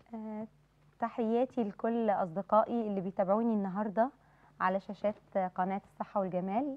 آه، تحياتي لكل أصدقائي اللي بيتابعوني النهاردة على شاشات قناة الصحة والجمال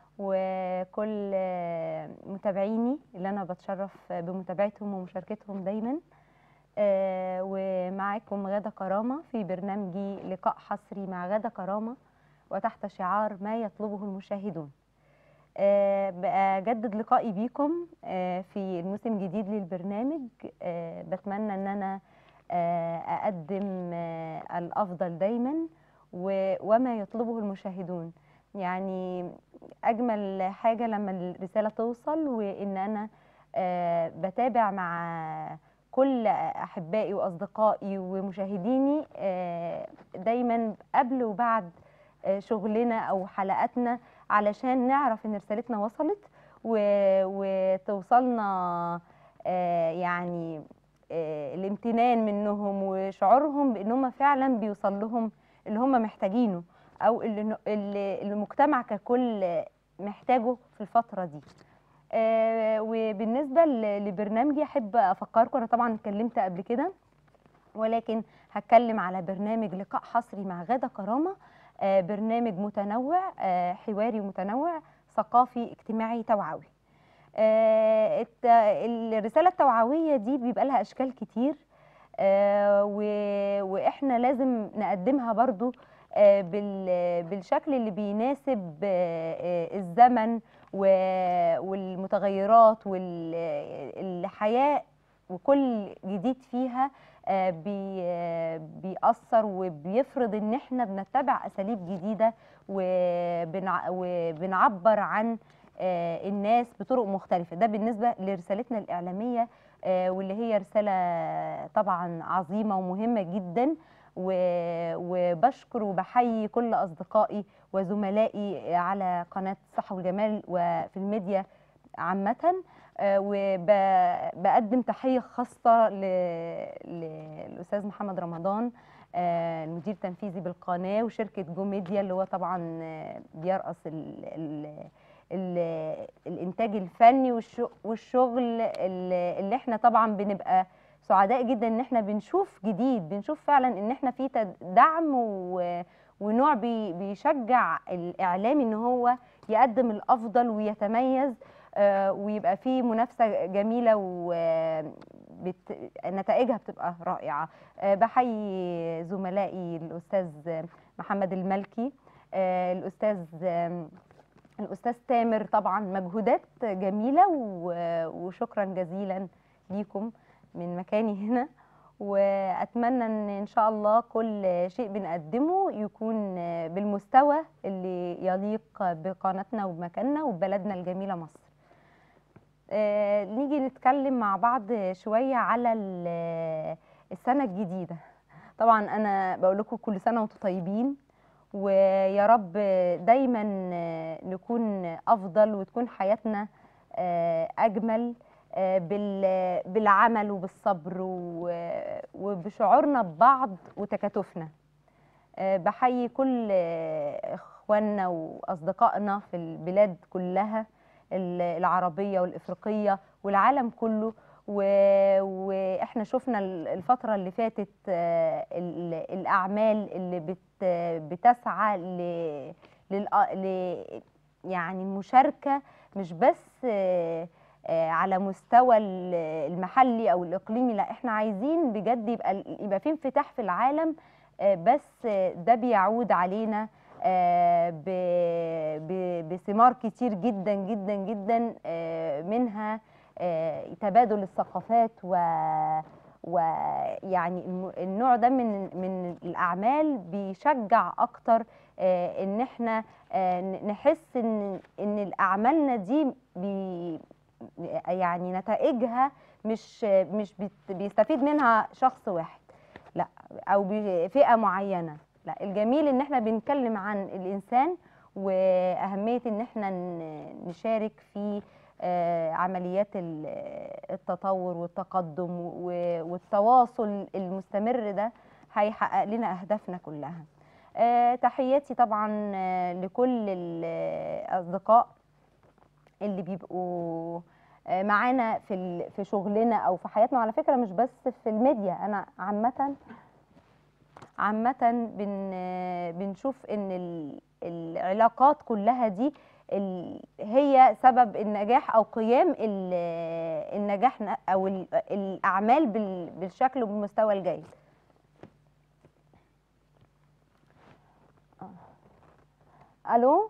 وكل آه، متابعيني اللي أنا بتشرف بمتابعتهم ومشاركتهم دايما آه، ومعاكم غادة كرامة في برنامجي لقاء حصري مع غادة كرامة وتحت شعار ما يطلبه المشاهدون آه، بجدد لقائي بيكم آه، في الموسم الجديد للبرنامج آه، بتمنى ان انا آه، اقدم آه، الافضل دايما و- وما يطلبه المشاهدون يعني اجمل حاجه لما الرساله توصل وان انا آه، بتابع مع كل احبائي واصدقائي ومشاهديني آه، دايما قبل وبعد آه، شغلنا او حلقاتنا علشان نعرف ان رسالتنا وصلت و- وتوصلنا آه، يعني آه، الامتنان منهم وشعورهم بان هم فعلا بيوصل لهم اللي هم محتاجينه او اللي اللي المجتمع ككل محتاجه في الفتره دي آه، وبالنسبه ل- لبرنامجي احب افكركم انا طبعا اتكلمت قبل كده ولكن هتكلم على برنامج لقاء حصري مع غادة كرامة آه، برنامج متنوع آه، حواري متنوع ثقافي اجتماعي توعوي آه، الت- الرسالة التوعوية دي بيبقى لها أشكال كتير آه، و- وإحنا لازم نقدمها برضو آه، بال- بالشكل اللي بيناسب آه، آه، الزمن و- والمتغيرات والحياة وكل جديد فيها آه، بي آه، بيأثر وبيفرض ان احنا بنتبع اساليب جديده وبنع- وبنعبر عن آه، الناس بطرق مختلفه ده بالنسبه لرسالتنا الاعلاميه آه، واللي هي رساله طبعا عظيمه ومهمه جدا و- وبشكر وبحيي كل اصدقائي وزملائي على قناه الصحه والجمال وفي الميديا عامه آه، وبقدم تحيه خاصه ل- للاستاذ محمد رمضان آه، المدير التنفيذي بالقناه وشركه جو ميديا اللي هو طبعا آه، بيرأس ال ال ال الانتاج الفني والش- والشغل ال- اللي احنا طبعا بنبقى سعداء جدا ان احنا بنشوف جديد بنشوف فعلا ان احنا في تد- دعم و- ونوع بي- بيشجع الاعلامي ان هو يقدم الافضل ويتميز آه، ويبقى في منافسه جميله ونتائجها بتبقى رائعه آه، بحيي زملائي الاستاذ محمد الملكي آه، الاستاذ آم، الاستاذ تامر طبعا مجهودات جميله و- وشكرا جزيلا ليكم من مكاني هنا واتمنى ان ان شاء الله كل شيء بنقدمه يكون بالمستوى اللي يليق بقناتنا وبمكاننا وببلدنا الجميله مصر آه، نيجي نتكلم مع بعض شويه على ال- السنه الجديده طبعا انا بقول لكم كل سنه وانتم طيبين ويا رب دايما نكون افضل وتكون حياتنا آه، اجمل آه، بال- بالعمل وبالصبر و- وبشعورنا ببعض وتكاتفنا آه، بحيي كل آه، اخواننا واصدقائنا في البلاد كلها ال- العربيه والافريقيه والعالم كله و- واحنا شفنا ال- الفتره اللي فاتت آه، ال- الاعمال اللي بت بتسعى ل للأ- ل يعني المشاركه مش بس آه، آه، على مستوى ال- المحلي او الاقليمي لا احنا عايزين بجد يبقى يبقى في انفتاح في العالم آه، بس آه، ده بيعود علينا آه، ب- ب- بثمار كتير جدا جدا جدا آه، منها آه، تبادل الثقافات و ويعني الم- النوع ده من من الاعمال بيشجع اكتر آه، ان احنا آه، ن- نحس ان ان اعمالنا دي بي يعني نتائجها مش مش بت- بيستفيد منها شخص واحد لا او بي- فئه معينه لا الجميل ان احنا بنتكلم عن الانسان واهميه ان احنا ن- نشارك في آه، عمليات ال- التطور والتقدم و- والتواصل المستمر ده هيحقق لنا اهدافنا كلها آه، تحياتي طبعا آه، لكل الاصدقاء اللي بيبقوا آه، معانا في ال- في شغلنا او في حياتنا وعلى فكره مش بس في الميديا انا عامه عامه بن آه، بنشوف ان ال- العلاقات كلها دي ال- هي سبب النجاح او قيام ال- النجاح ن- او ال- الاعمال بال- بالشكل وبالمستوى الجيد آه. الو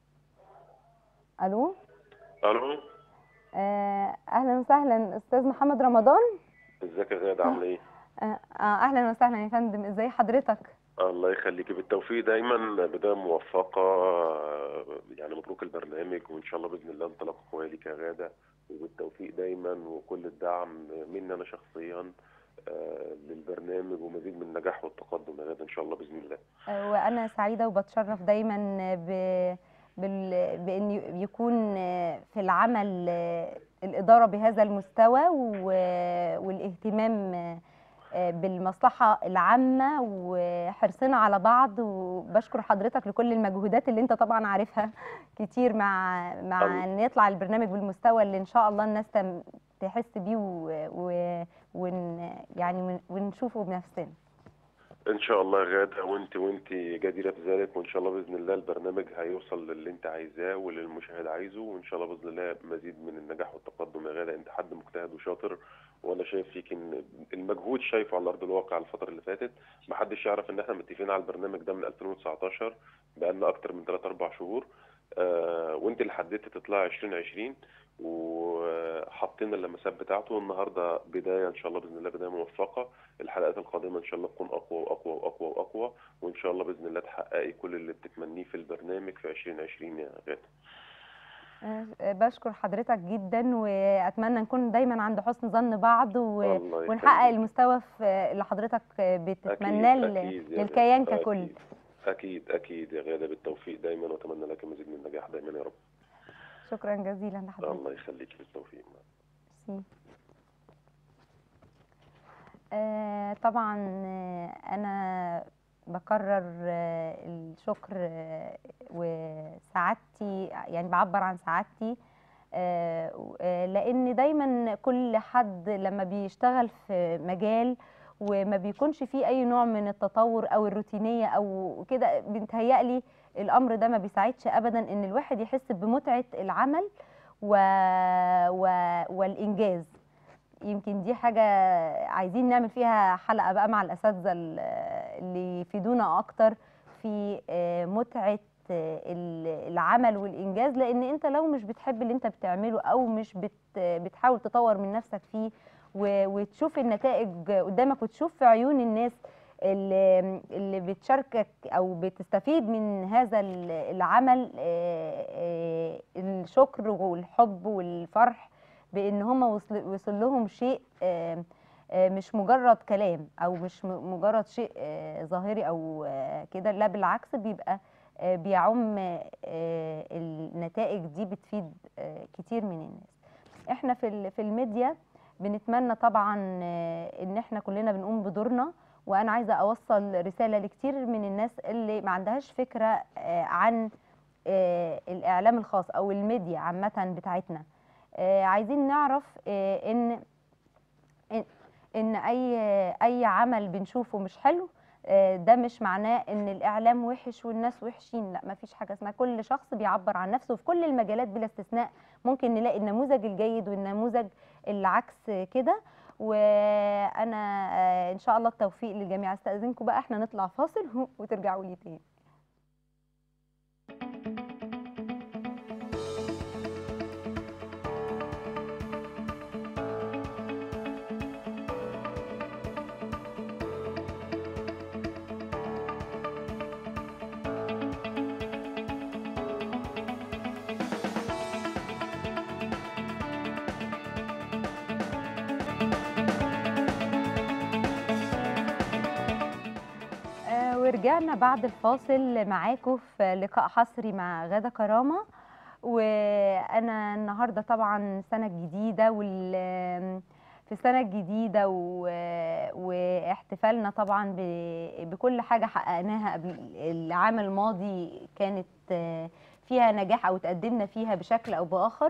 الو الو آه، اهلا وسهلا استاذ محمد رمضان ازيك يا غاده عامله ايه آه، آه، اهلا وسهلا يا فندم ازاي حضرتك الله يخليكي بالتوفيق دايما بدايه موفقه يعني مبروك البرنامج وان شاء الله باذن الله انطلاقه قويه ليك يا غاده وبالتوفيق دايما وكل الدعم مني انا شخصيا آه، للبرنامج ومزيد من النجاح والتقدم يا غاده ان شاء الله باذن الله آه، وانا سعيده وبتشرف دايما ب... بال... بان يكون آه، في العمل آه، الاداره بهذا المستوى و... والاهتمام آه، آه، بالمصلحه العامه وحرصنا على بعض وبشكر حضرتك لكل المجهودات اللي انت طبعا عارفها كتير مع مع الله. ان يطلع البرنامج بالمستوى اللي ان شاء الله الناس تم... تحس بيه و... و... ون... يعني ون- ونشوفه بنفسنا ان شاء الله يا غاده وانت وانت جديره بذلك وان شاء الله باذن الله البرنامج هيوصل للي انت عايزاه واللي المشاهد عايزه وان شاء الله باذن الله مزيد من النجاح والتقدم يا غاده انت حد مجتهد وشاطر وانا شايف فيك ان المجهود شايفه على ارض الواقع الفتره اللي فاتت محدش يعرف ان احنا متفقين على البرنامج ده من 2019 بقالنا اكتر من 3 4 شهور آه وانت اللي حددت تطلع 2020 وحطينا اللمسات بتاعته والنهارده بدايه ان شاء الله باذن الله بدايه موفقه الحلقات القادمه ان شاء الله تكون اقوى واقوى واقوى واقوى وان شاء الله باذن الله تحققي كل اللي بتتمنيه في البرنامج في 2020 يا غاده آه، بشكر حضرتك جدا واتمنى نكون دايما عند حسن ظن بعض و... الله ونحقق يخليك. المستوى في اللي حضرتك بتتمناه أكيد، ل- أكيد يا للكيان غادة، ككل أكيد. اكيد اكيد يا غاده بالتوفيق دايما واتمنى لك مزيد من النجاح دايما يا رب شكرا جزيلا لحضرتك الله يخليك بالتوفيق ميرسي. آه، طبعا آه، انا بكرر آه، الشكر آه، وسعادتي يعني بعبر عن سعادتي آه، و- آه، لان دايما كل حد لما بيشتغل في مجال وما بيكونش فيه اي نوع من التطور او الروتينيه او كده بيتهيألي الامر ده ما بيساعدش ابدا ان الواحد يحس بمتعه العمل و... و... والانجاز يمكن دي حاجه عايزين نعمل فيها حلقه بقى مع الاساتذه ال- اللي يفيدونا اكتر في آه، متعه آه، ال- العمل والانجاز لان انت لو مش بتحب اللي انت بتعمله او مش بت... بتحاول تطور من نفسك فيه و... وتشوف النتائج قدامك وتشوف في عيون الناس اللي, اللي بتشاركك او بتستفيد من هذا ال- العمل آه، آه، الشكر والحب والفرح بان هم وصل, وصل لهم شيء آه، آه، مش مجرد كلام او مش م- مجرد شيء آه، ظاهري او آه، كده لا بالعكس بيبقى آه، بيعم آه، النتائج دي بتفيد آه، كتير من الناس احنا في ال- في الميديا بنتمنى طبعا آه، ان احنا كلنا بنقوم بدورنا وانا عايزه اوصل رساله لكتير من الناس اللي ما عندهاش فكره آه، عن آه، الاعلام الخاص او الميديا عامه بتاعتنا آه، عايزين نعرف آه، ان إن- ان اي اي عمل بنشوفه مش حلو آه، ده مش معناه ان الاعلام وحش والناس وحشين لا ما فيش حاجه اسمها كل شخص بيعبر عن نفسه في كل المجالات بلا استثناء ممكن نلاقي النموذج الجيد والنموذج العكس كده وانا آه، ان شاء الله التوفيق للجميع استاذنكم بقى احنا نطلع فاصل وترجعوا لي تاني آه، ورجعنا بعد الفاصل معاكم في لقاء حصري مع غادة كرامة وانا النهارده طبعا سنه جديده وال في السنه الجديده و... واحتفالنا طبعا ب... بكل حاجه حققناها قبل العام الماضي كانت آه، فيها نجاح او تقدمنا فيها بشكل او باخر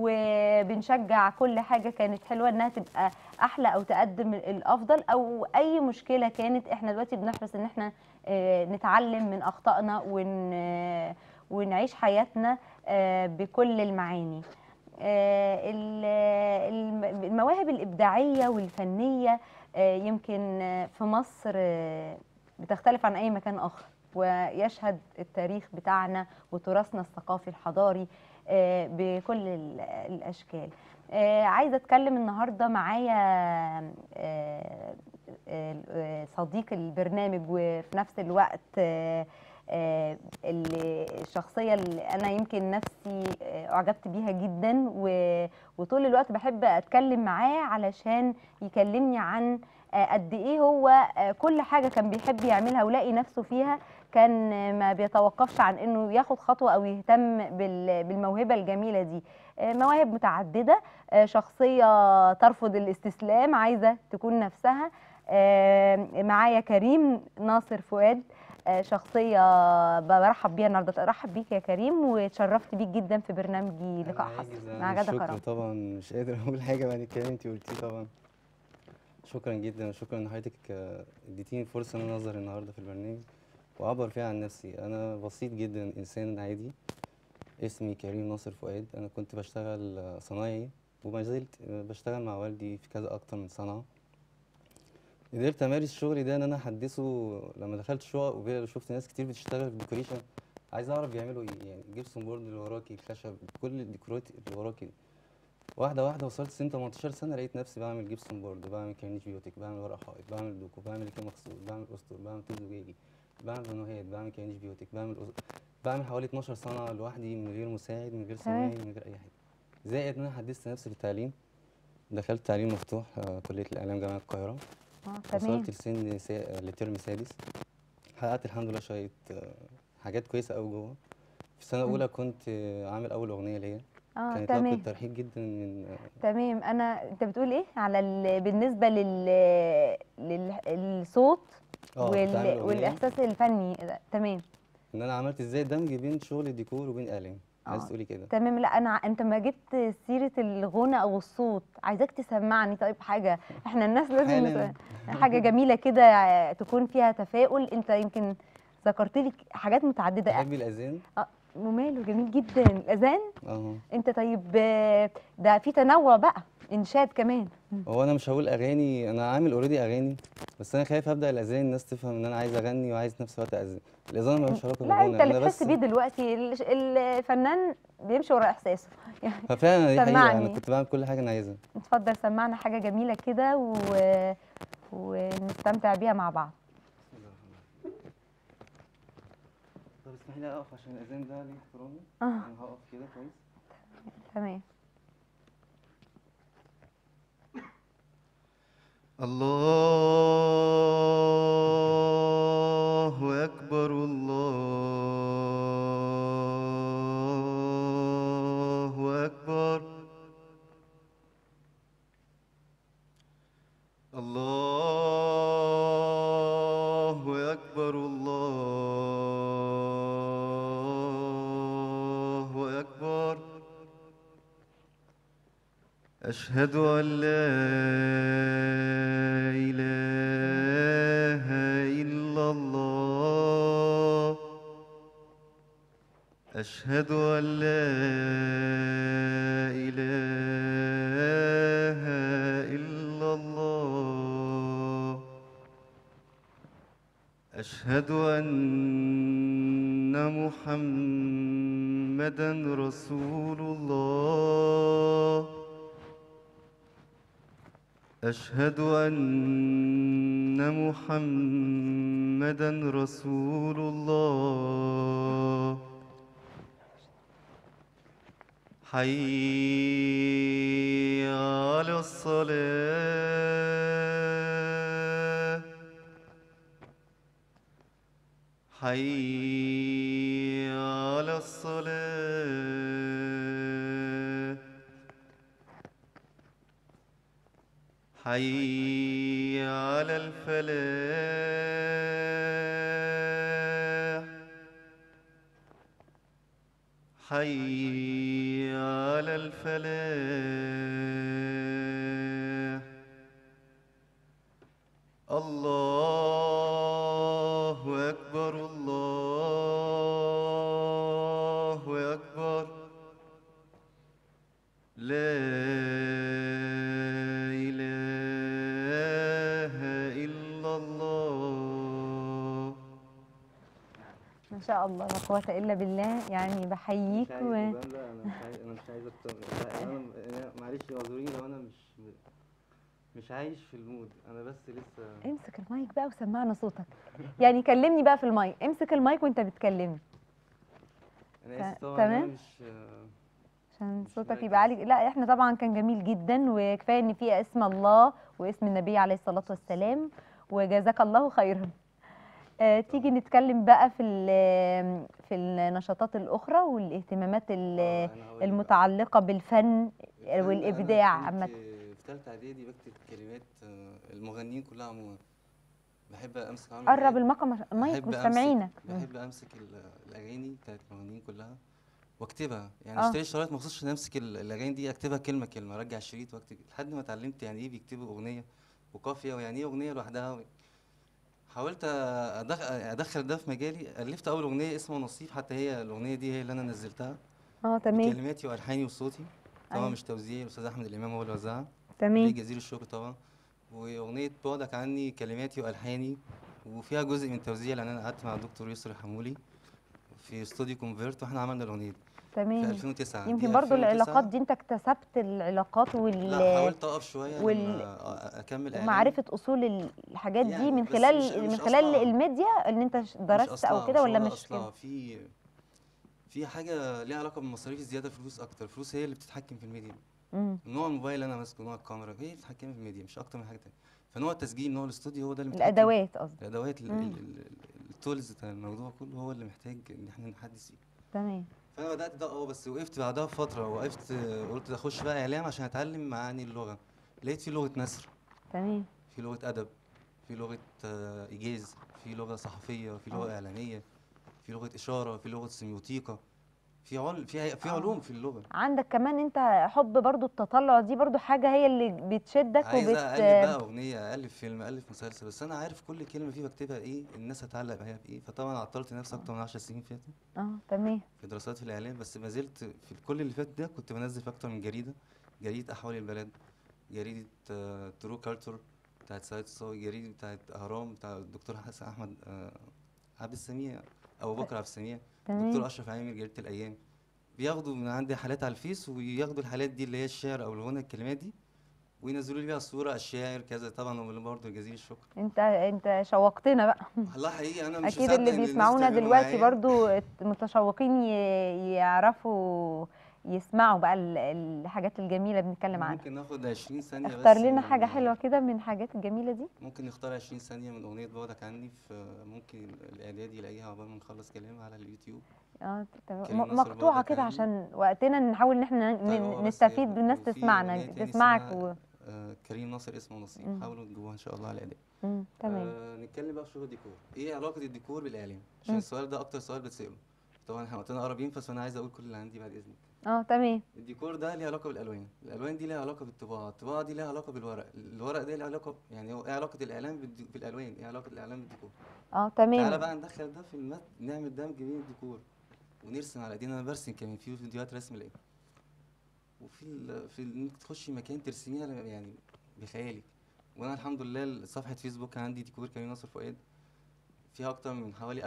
وبنشجع كل حاجه كانت حلوه انها تبقى احلى او تقدم الافضل او اي مشكله كانت احنا دلوقتي بنحرص ان احنا آه، نتعلم من اخطائنا ون آه، ونعيش حياتنا آه، بكل المعاني آه، ال- الم- المواهب الإبداعية والفنية آه، يمكن آه، في مصر آه، بتختلف عن أي مكان آخر ويشهد التاريخ بتاعنا وتراثنا الثقافي الحضاري آه، بكل ال- الأشكال آه، عايزة أتكلم النهاردة معايا آه، آه، صديق البرنامج وفي نفس الوقت آه، آه، اللي- الشخصية اللي أنا يمكن نفسي آه، أعجبت بيها جدا و- وطول الوقت بحب أتكلم معاه علشان يكلمني عن آه، قد إيه هو آه، كل حاجة كان بيحب يعملها ولاقي نفسه فيها كان آه، ما بيتوقفش عن إنه ياخد خطوة أو يهتم بال- بالموهبة الجميلة دي آه، مواهب متعددة آه، شخصية ترفض الاستسلام عايزة تكون نفسها آه، معايا كريم ناصر فؤاد آه، شخصية برحب بيها النهارده ارحب بيك يا كريم واتشرفت بيك جدا في برنامجي لقاء أنا عاجز حصر عن مع غدا الشكر كرم طبعا مش قادر اقول حاجه بعد الكلام انت قلتيه طبعا شكرا جدا وشكرا ان حضرتك آه، اديتيني فرصه ان انا اظهر النهارده في البرنامج واعبر فيها عن نفسي انا بسيط جدا انسان عادي اسمي كريم ناصر فؤاد انا كنت بشتغل آه، صنايعي وما زلت آه، بشتغل مع والدي في كذا اكتر من صنعه قدرت امارس شغلي ده ان انا احدثه لما دخلت شقق وكده شفت ناس كتير بتشتغل في الديكوريشن عايز اعرف بيعملوا ايه يعني جبسون بورد اللي وراكي الخشب كل الديكورات اللي وراكي دي. واحده واحده وصلت سن 18 سنه لقيت نفسي بعمل جبسون بورد بعمل كارنيش بيوتك بعمل ورق حائط بعمل دوكو بعمل ريكه مخصوص بعمل اسطر بعمل طوب زجاجي بعمل بانوهات بعمل كارنيش بيوتك بعمل أس... بعمل حوالي 12 صنعه لوحدي من غير مساعد من غير تمام. صنايعي من غير اي حاجه زائد ان انا حدثت نفسي في التعليم دخلت تعليم مفتوح آه، كليه الاعلام جامعه القاهره اه تمام وصلت لسن سا... لترم سادس حققت الحمد لله شويه آه، حاجات كويسه قوي جوه في سنه مم. اولى كنت آه، عامل اول اغنيه ليا اه كانت لقطه تمام ترحيب جدا من آه، تمام انا انت بتقول ايه على ال... بالنسبه لل... للصوت اه كنت عامل وال... أغنية والاحساس الفني ده. تمام ان انا عملت ازاي دمج بين شغل الديكور وبين اعلام عايز آه. تقولي كده تمام لا انا ع- انت ما جبت سيره الغنى او الصوت عايزاك تسمعني طيب حاجه احنا الناس لازم حالا. نس- حاجه جميله كده آه، تكون فيها تفاؤل انت يمكن ذكرت لي حاجات متعدده تحبي الاذان وماله جميل جدا الاذان اه انت طيب آه، ده في تنوع بقى انشاد كمان هو انا مش هقول اغاني انا عامل اوريدي اغاني بس انا خايف ابدا الاذان الناس تفهم ان انا عايز اغني وعايز في نفس الوقت اذن الاذان ملوش علاقه لا بالغنى انت اللي انا تحس بس بيه دلوقتي الش- الفنان بيمشي ورا احساسه يعني ففعلا دي حقيقه سمعني. انا كنت بعمل كل حاجه انا عايزها اتفضل سمعنا حاجه جميله كده و... ونستمتع بيها مع بعض طب اسمحي لي اقف عشان الاذان ده ليه احترامي اه انا هقف كده كويس تمام الله أكبر الله أكبر الله أكبر الله أكبر أشهد أن لا إله إلا الله أشهد أن لا إله إلا الله أشهد أن محمدا رسول الله أشهد أن محمدا رسول الله حي على الصلاة حي على الصلاة حي على الفلاح حي على الفلاح الله أكبر الله أكبر لا إله إلا الله ما شاء الله لا قوة إلا بالله يعني بحييك و... انا مش عايز انا مش عايز اكتر لا، انا أنا- معلش اعذريني لو انا مش مش عايش في المود انا بس لسه امسك المايك بقى وسمعنا صوتك يعني كلمني بقى في المايك امسك المايك وانت بتكلمني انا اسف ت- طبعا تمام. انا مش عشان مش صوتك مركز. يبقى عالي لا احنا طبعا كان جميل جدا وكفايه ان في اسم الله واسم النبي عليه الصلاه والسلام وجزاك الله خيرا آه تيجي نتكلم بقى في ال- في النشاطات الاخرى والاهتمامات ال- آه، أنا هقول لك بقى. المتعلقه بالفن الفن والابداع أنا عامه كنت في ثالثه اعدادي بكتب كلمات آه، المغنيين كلها عموما بحب امسك عمرو قرب دياب. المايك المايك بحب مش أمسك- سامعينك بحب امسك ال- الاغاني بتاعت المغنيين كلها واكتبها يعني آه. اشتري شرايط مخصوص عشان امسك ال- الاغاني دي اكتبها كلمه كلمه ارجع الشريط واكتب لحد ما اتعلمت يعني ايه بيكتبوا اغنيه وقافيه ويعني ايه اغنيه لوحدها حاولت أدخل, ادخل ده في مجالي الفت اول اغنيه اسمها نصيب حتى هي الاغنيه دي هي اللي انا نزلتها اه تمام بكلماتي والحاني وصوتي طبعا أيوة. مش توزيعي الاستاذ احمد الامام هو اللي وزعها ليه تمام جزيل الشكر طبعا واغنيه بعدك عني كلماتي والحاني وفيها جزء من توزيع لان انا قعدت مع الدكتور يسري حمولي في استوديو كونفيرت واحنا عملنا الاغنيه دي في تمام 2009 دي يمكن برضو 2009 العلاقات دي انت اكتسبت العلاقات وال لا حاولت اقف شويه وال- لما أ- اكمل اعلام ومعرفه اصول الحاجات دي يعني من بس خلال مش- من مش خلال أصلها. الميديا ان انت ش- مش درست او أصلها، كده مش ولا هو ده مش أصلها. كده في في حاجه ليها علاقه بالمصاريف الزياده فلوس اكتر الفلوس هي اللي بتتحكم في الميديا مم. نوع الموبايل اللي انا ماسكه نوع الكاميرا هي اللي بتتحكم في الميديا مش اكتر من حاجه تانية فنوع التسجيل نوع الاستوديو هو ده اللي متحكم الادوات قصدي الادوات ال- مم. ال- ال- التولز بتاع الموضوع كله هو اللي محتاج ان احنا نحدث فيه تمام فانا بدات ده اه بس وقفت بعدها بفتره وقفت آه، قلت اخش بقى اعلام عشان اتعلم معاني اللغه لقيت في لغه نثر تمام في لغه ادب في لغه آه، ايجاز في لغه صحفيه في لغه آه. اعلاميه في لغه اشاره في لغه سيميوتيقا في عل في في آه. علوم في اللغه عندك كمان انت حب برضو التطلع دي برضو حاجه هي اللي بتشدك عايز وبت الف بقى اغنيه الف فيلم الف مسلسل بس انا عارف كل كلمه فيه بكتبها ايه الناس هتعلق بيها بايه فطبعا عطلت نفسي اكتر من 10 سنين فاتوا اه تمام في دراسات في الاعلام بس ما زلت في كل اللي فات ده كنت بنزل في اكتر من جريده جريده احوال البلد جريده آه، ترو كارتر بتاعت سعيد الصاوي جريده بتاعت اهرام بتاع الدكتور حسن احمد آه، عبد السميع ابو بكر عبد السميع دكتور تمام اشرف عامر جريده الايام بياخدوا من عندي حالات على الفيس وياخدوا الحالات دي اللي هي الشعر او الغنى الكلمات دي وينزلوا لي بيها الصوره الشاعر كذا طبعا هم برضه جزيل الشكر انت انت شوقتنا بقى والله حقيقي انا مش اكيد مصدق اللي إن الناس بيسمعونا بتعمله دلوقتي معايا. برضو متشوقين ي- يعرفوا يسمعوا بقى ال- الحاجات الجميله بنتكلم عنها ممكن ناخد 20 ثانيه بس اختار لنا من- حاجه حلوه كده من الحاجات الجميله دي ممكن نختار 20 ثانية من أغنية بعدك عني في ممكن الإعداد يلاقيها عقبال ما نخلص كلام على اليوتيوب اه تمام. كريم م- ناصر مقطوعه بعدك كده عني. عشان وقتنا نحاول ان احنا ن- طيب هو بس نستفيد هي- والناس وفي تسمعنا أغنية تاني تسمعك اسمها و... آه كريم ناصر اسمه نصيب مم. حاولوا تجيبوها إن شاء الله على الإعداد مم. تمام آه نتكلم بقى في شغل الديكور إيه علاقة الديكور بالإعلام عشان مم. السؤال ده أكتر سؤال بتسأله طبعا احنا وقتنا قرب ينفس فأنا عايز أقول كل اللي عندي بعد إذنك اه تمام الديكور ده ليه علاقة بالألوان الألوان دي ليها علاقة بالطباعة الطباعة دي ليها علاقة بالورق الورق ده ليه علاقة يعني هو إيه علاقة الإعلام بالدي- بالألوان إيه علاقة الإعلام بالديكور اه تعالى تمام بقى ندخل ده في المت... نعمل دمج بين الديكور ونرسم على ايدينا انا برسم كمان في فيديوهات رسم الايد وفي ال... في ال- انك تخشي مكان ترسميها ل- يعني بخيالك وانا الحمد لله صفحه فيسبوك عندي ديكور كريم ناصر فؤاد فيها اكتر من حوالي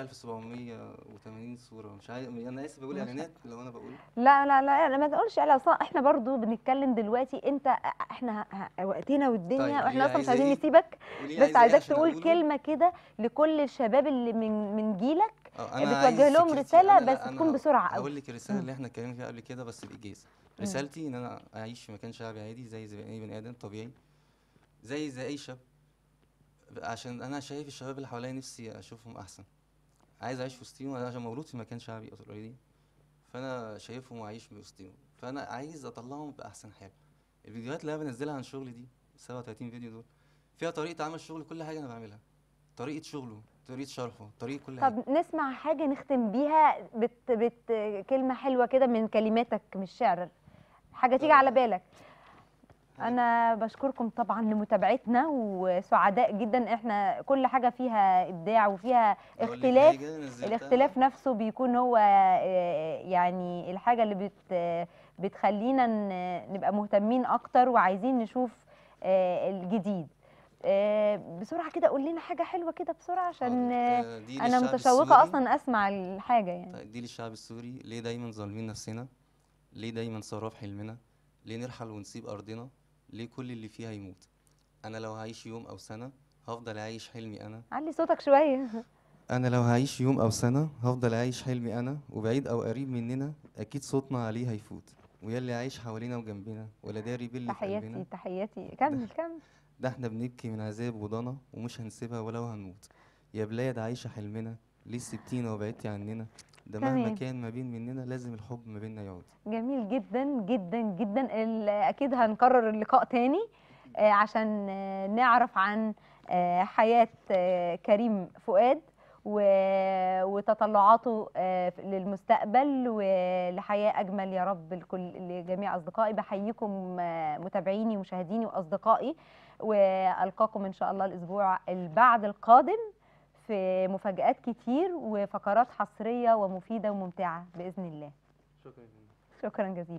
1780 صوره مش عايز انا اسف بقول ما شاء اعلانات لو انا بقول لا لا لا لا ما تقولش على اصلا احنا برضو بنتكلم دلوقتي انت احنا ه- وقتنا والدنيا طيب، واحنا هي اصلا مش عايزة عايزين إيه؟ نسيبك قولي بس عايزة إيه عايزاك عشان تقول أقوله؟ كلمه كده لكل الشباب اللي من من جيلك آه، أنا بتوجه عايز لهم فكرتي- رسالة أنا لا، بس أنا تكون هق- بسرعة أوي. هقول لك الرسالة مم. اللي احنا اتكلمنا فيها قبل كده بس بإيجاز رسالتي إن أنا أعيش في مكان شعبي عادي زي زي أي بني آدم طبيعي زي زي أي شاب عشان أنا شايف الشباب اللي حواليا نفسي أشوفهم أحسن عايز أعيش في وسطهم أنا عشان مولود في مكان شعبي أوريدي فأنا شايفهم وعايش في وسطهم فأنا عايز أطلعهم بأحسن حال الفيديوهات اللي أنا بنزلها عن شغلي دي 37 فيديو دول فيها طريقة عمل شغل كل حاجة أنا بعملها طريقة شغله طريقه شرحه طريقه كل حاجه طب نسمع حاجه نختم بيها بت بت كلمه حلوه كده من كلماتك مش شعر حاجه تيجي على بالك انا بشكركم طبعا لمتابعتنا وسعداء جدا احنا كل حاجه فيها ابداع وفيها أقول لك اختلاف حاجة نزلتها. الاختلاف نفسه بيكون هو آه، يعني الحاجه اللي بت بتخلينا ن- نبقى مهتمين اكتر وعايزين نشوف آه، الجديد آه، بسرعه كده قول لنا حاجه حلوه كده بسرعه عشان حاضر. آه، آه، دي انا للشعب متشوقه السوري. اصلا اسمع الحاجه يعني طيب دي للشعب السوري ليه دايما ظالمين نفسنا ليه دايما سراف حلمنا ليه نرحل ونسيب أرضنا ليه كل اللي فيها يموت أنا لو هعيش يوم أو سنة هفضل عايش حلمي أنا علي صوتك شويه أنا لو هعيش يوم أو سنة هفضل عايش حلمي أنا وبعيد أو قريب مننا أكيد صوتنا عليه هيفوت ويلي عايش حوالينا وجنبنا ولا داري باللي في تحياتي قلبنا تحياتي كمل كمل ده احنا بنبكي من عذاب وضنا ومش هنسيبها ولو هنموت يا بلاد عايشة حلمنا ليه سبتينا وبعدتي عننا ده مهما تمام. كان ما بين مننا لازم الحب ما بيننا يعود جميل جدا جدا جدا ال- اكيد هنكرر اللقاء تاني آه، عشان آه، نعرف عن آه، حياة آه، كريم فؤاد و- وتطلعاته آه، للمستقبل ولحياة أجمل يا رب لكل لجميع أصدقائي بحييكم آه، متابعيني ومشاهديني وأصدقائي وألقاكم إن شاء الله الأسبوع البعد القادم في مفاجآت كتير وفقرات حصرية ومفيدة وممتعة بإذن الله شكرا شكرا جزيلا